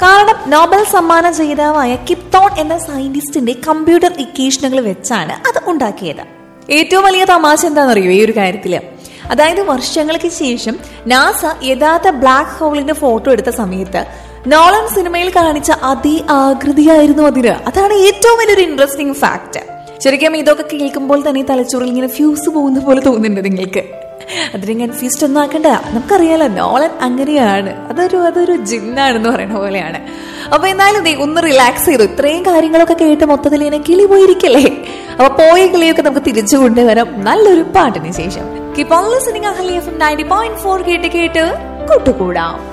കാരണം നോബൽ സമ്മാന ജേതാവായ കിപ്തോൺ എന്ന സയന്റിസ്റ്റിന്റെ കമ്പ്യൂട്ടർ ഇക്വേഷനുകൾ വെച്ചാണ് അത് ഉണ്ടാക്കിയത് ഏറ്റവും വലിയ തമാശ എന്താണെന്നറിയോ ഈ ഒരു കാര്യത്തില് അതായത് വർഷങ്ങൾക്ക് ശേഷം നാസ യഥാർത്ഥ ബ്ലാക്ക് ഹോളിന്റെ ഫോട്ടോ എടുത്ത സമയത്ത് നോളൻ സിനിമയിൽ കാണിച്ച അതേ ആകൃതിയായിരുന്നു അതിന് അതാണ് ഏറ്റവും വലിയൊരു ഇൻട്രസ്റ്റിംഗ് ഫാക്ട് ശരിക്കും ഇതൊക്കെ കേൾക്കുമ്പോൾ തന്നെ തലച്ചോറിൽ ഇങ്ങനെ ഫ്യൂസ് പോകുന്ന പോലെ തോന്നുന്നുണ്ട് നിങ്ങൾക്ക് അതിനെ കൺഫ്യൂസ്ഡ് ഒന്നും ആക്കണ്ട നമുക്കറിയാലോ നോളൻ അങ്ങനെയാണ് അതൊരു അതൊരു ജിന്നാണെന്ന് പറയുന്ന പോലെയാണ് അപ്പൊ എന്നാലും ദേ ഒന്ന് റിലാക്സ് ചെയ്തു ഇത്രയും കാര്യങ്ങളൊക്കെ കേട്ട് മൊത്തത്തിൽ ഇങ്ങനെ കിളി പോയിരിക്കല്ലേ അപ്പൊ പോയ കിളിയൊക്കെ നമുക്ക് തിരിച്ചു കൊണ്ടുവരാം നല്ലൊരു പാട്ടിന് ശേഷം keep on listening Ahalia FM ninety point four കേട്ട് കേട്ട് കൂട്ടുകൂടാം